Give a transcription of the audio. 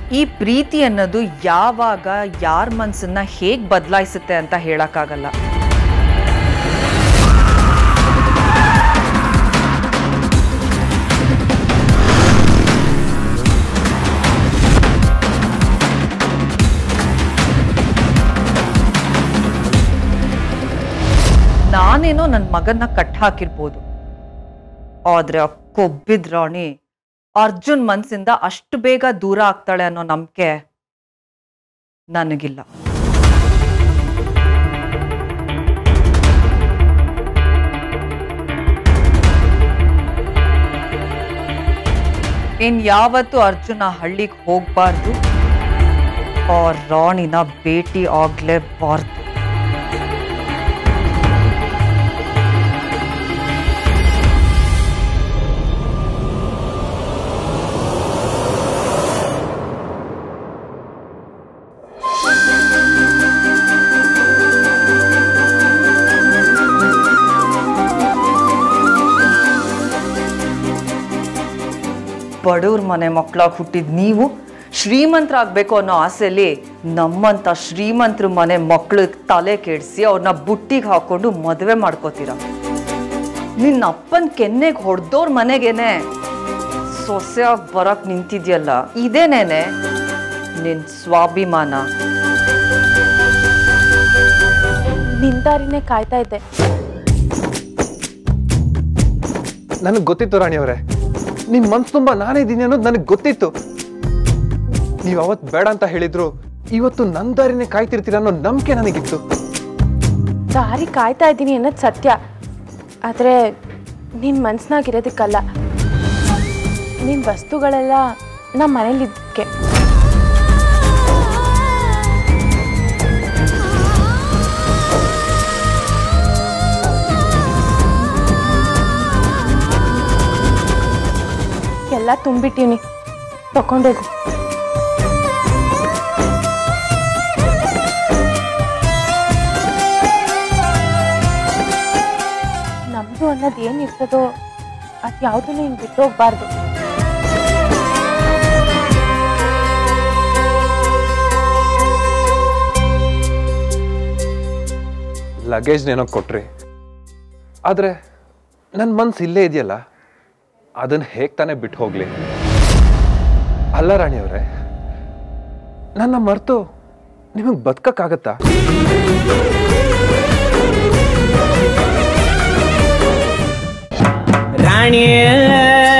ಈ ಪ್ರೀತಿ ಅನ್ನೋದು ಯಾವಾಗ ಯಾರ ಮನ್ಸನ್ನ ಹೇಗ್ ಬದಲಾಯಿಸುತ್ತೆ ಅಂತ ಹೇಳಕ್ಕಾಗಲ್ಲ ನಾನೇನೋ ನನ್ನ ಮಗನ್ನ ಕಟ್ ಹಾಕಿರ್ಬೋದು ಆದ್ರೆ ಆ ಕೊಬ್ಬಿದ್ ರಾಣಿ ಅರ್ಜುನ್ ಮನ್ಸಿಂದ ಅಷ್ಟು ಬೇಗ ದೂರ ಆಗ್ತಾಳೆ ಅನ್ನೋ ನಂಬಿಕೆ ನನಗಿಲ್ಲ ಇನ್ ಯಾವತ್ತು ಅರ್ಜುನ ಹಳ್ಳಿಗೆ ಹೋಗ್ಬಾರ್ದು ಆ ರಾಣಿನ ಭೇಟಿ ಆಗ್ಲೇಬಾರ್ದು ಬಡವ್ರ ಮನೆ ಮಕ್ಕಳಾಗಿ ಹುಟ್ಟಿದ ನೀವು ಶ್ರೀಮಂತರಾಗಬೇಕು ಅನ್ನೋ ಆಸೆಯಲ್ಲಿ ನಮ್ಮಂಥ ಶ್ರೀಮಂತರ ಮನೆ ಮಕ್ಕಳು ತಲೆ ಕೆಡಿಸಿ ಅವ್ರನ್ನ ಬುಟ್ಟಿಗೆ ಹಾಕೊಂಡು ಮದುವೆ ಮಾಡ್ಕೋತೀರ ನಿನ್ನ ಅಪ್ಪನ ಕೆನ್ನೆಗೆ ಹೊಡೆದೋರ್ ಮನೆಗೇನೆ ಸೊಸೆಯಾಗಿ ಬರಕ್ ನಿಂತಿದ್ಯಲ್ಲ ಇದೇನೇನೆ ನಿನ್ ಸ್ವಾಭಿಮಾನ ನಿಂದಾರಿನೇ ಕಾಯ್ತಾ ಇದ್ದೆ ನನಗೆ ಗೊತ್ತಿತ್ತು ರಾಣಿಯವರೇ ನಿಮ್ಮ ಮನ್ಸು ತುಂಬ ನಾನೇ ಇದ್ದೀನಿ ಅನ್ನೋದು ನನಗೆ ಗೊತ್ತಿತ್ತು ನೀವು ಅವತ್ತು ಬೇಡ ಅಂತ ಹೇಳಿದ್ರು ಇವತ್ತು ನನ್ನ ದಾರಿನೇ ಕಾಯ್ತಿರ್ತೀರ ಅನ್ನೋ ನಂಬಿಕೆ ನನಗಿತ್ತು ದಾರಿ ಕಾಯ್ತಾ ಇದ್ದೀನಿ ಅನ್ನೋದು ಸತ್ಯ ಆದರೆ ನಿನ್ನ ಮನ್ಸ್ನಾಗಿರೋದಕ್ಕಲ್ಲ ನಿನ್ನ ವಸ್ತುಗಳೆಲ್ಲ ನಮ್ಮ ಮನೇಲಿದ್ದಕ್ಕೆ ಎಲ್ಲ ತುಂಬಿಟ್ಟೀನಿ ತಗೊಂಡೋಗು ನಮ್ದು ಅನ್ನೋದು ಏನಿರ್ತದೋ ಅದು ಯಾವುದನ್ನು ಹಿಂಗೆ ಬಿಟ್ಟು ಹೋಗ್ಬಾರ್ದು ಲಗೇಜ್ನೇನೋ ಕೊಟ್ರಿ ಆದರೆ ನನ್ನ ಮನ್ಸು ಇಲ್ಲೇ ಇದೆಯಲ್ಲ ಅದನ್ನು ಹೇಗೆ ತಾನೇ ಬಿಟ್ಟು ಹೋಗ್ಲಿ ಅಲ್ಲ ರಾಣಿಯವರೇ ನನ್ನ ಮರೆತು ನಿಮಗೆ ಬದುಕಕ್ಕಾಗತ್ತಾ ರಾಣಿ